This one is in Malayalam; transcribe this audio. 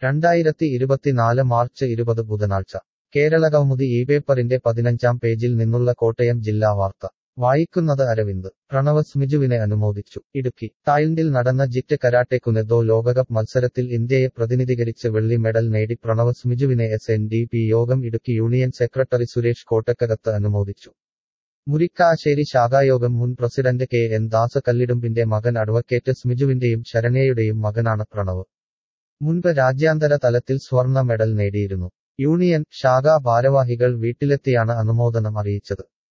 രണ്ടായിരത്തി ഇരുപത്തിനാല് മാർച്ച് ഇരുപത് ബുധനാഴ്ച കേരളകൗമുദി ഈ പേപ്പറിന്റെ പതിനഞ്ചാം പേജിൽ നിന്നുള്ള കോട്ടയം ജില്ലാ വാർത്ത വായിക്കുന്നത് അരവിന്ദ് പ്രണവ് സ്മിജുവിനെ അനുമോദിച്ചു ഇടുക്കി തായ്ലൻഡിൽ നടന്ന ജിറ്റ് കരാട്ടെക്കുനെദോ ലോകകപ്പ് മത്സരത്തിൽ ഇന്ത്യയെ പ്രതിനിധീകരിച്ച് വെള്ളി മെഡൽ നേടി പ്രണവ് സ്മിജുവിനെ എസ് എൻ ഡി പി യോഗം ഇടുക്കി യൂണിയൻ സെക്രട്ടറി സുരേഷ് കോട്ടക്കകത്ത് അനുമോദിച്ചു മുരിക്കാശ്ശേരി ശാഖായോഗം മുൻ പ്രസിഡന്റ് കെ എൻ ദാസ് കല്ലിടുമ്പിന്റെ മകൻ അഡ്വക്കേറ്റ് സ്മിജുവിന്റെയും ശരണേയുടെയും മകനാണ് പ്രണവ് മുൻപ് രാജ്യാന്തര തലത്തിൽ സ്വർണ്ണ മെഡൽ നേടിയിരുന്നു യൂണിയൻ ശാഖാ ഭാരവാഹികൾ വീട്ടിലെത്തിയാണ് അനുമോദനം അറിയിച്ചത്